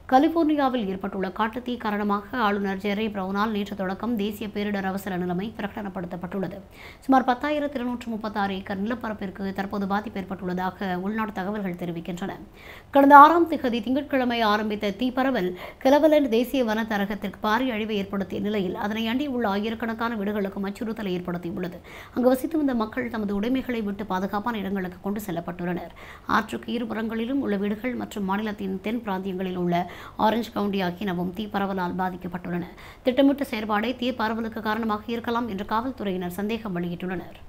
கலிபோர்னியாவில் ஏற்பட்டுள்ள காட்டுத்தீ காரணமாக ஆளுநர் ஜெர்ரி பிரவுனால் நேற்று தொடக்கம் தேசிய பேரிடர் அவசர நிலைமை பிரகடனப்படுத்தப்பட்டுள்ளது சுமார் பத்தாயிரத்தி இருநூற்று முப்பத்தாறு ஏக்கர் நிலப்பரப்பிற்கு தற்போது பாதிப்பு ஏற்பட்டுள்ளதாக உள்நாட்டு தகவல்கள் தெரிவிக்கின்றன கடந்த ஆறாம் திகதி திங்கட்கிழமை ஆரம்பித்த தீப்பரவல் கிளவலன் தேசிய வன தரகத்திற்கு பாரிய அழிவை ஏற்படுத்திய நிலையில் அதனை அண்டி உள்ள ஆயிரக்கணக்கான வீடுகளுக்கும் அச்சுறுத்தலை ஏற்படுத்தியுள்ளது அங்கு வசித்து வந்த மக்கள் தமது உடைமைகளை விட்டு பாதுகாப்பான இடங்களுக்கு கொண்டு செல்லப்பட்டுள்ளனர் ஆற்றுக்கு இருபுறங்களிலும் உள்ள வீடுகள் மற்றும் மாநிலத்தின் தென் பிராந்தியங்களில் உள்ள ஆரஞ்சு கவுண்டி ஆகியனவும் தீ பரவலால் பாதிக்கப்பட்டுள்ளன திட்டமிட்ட செயற்பாடே தீ பரவலுக்கு காரணமாக இருக்கலாம் என்று காவல்துறையினர் சந்தேகம் வெளியிட்டுள்ளனர்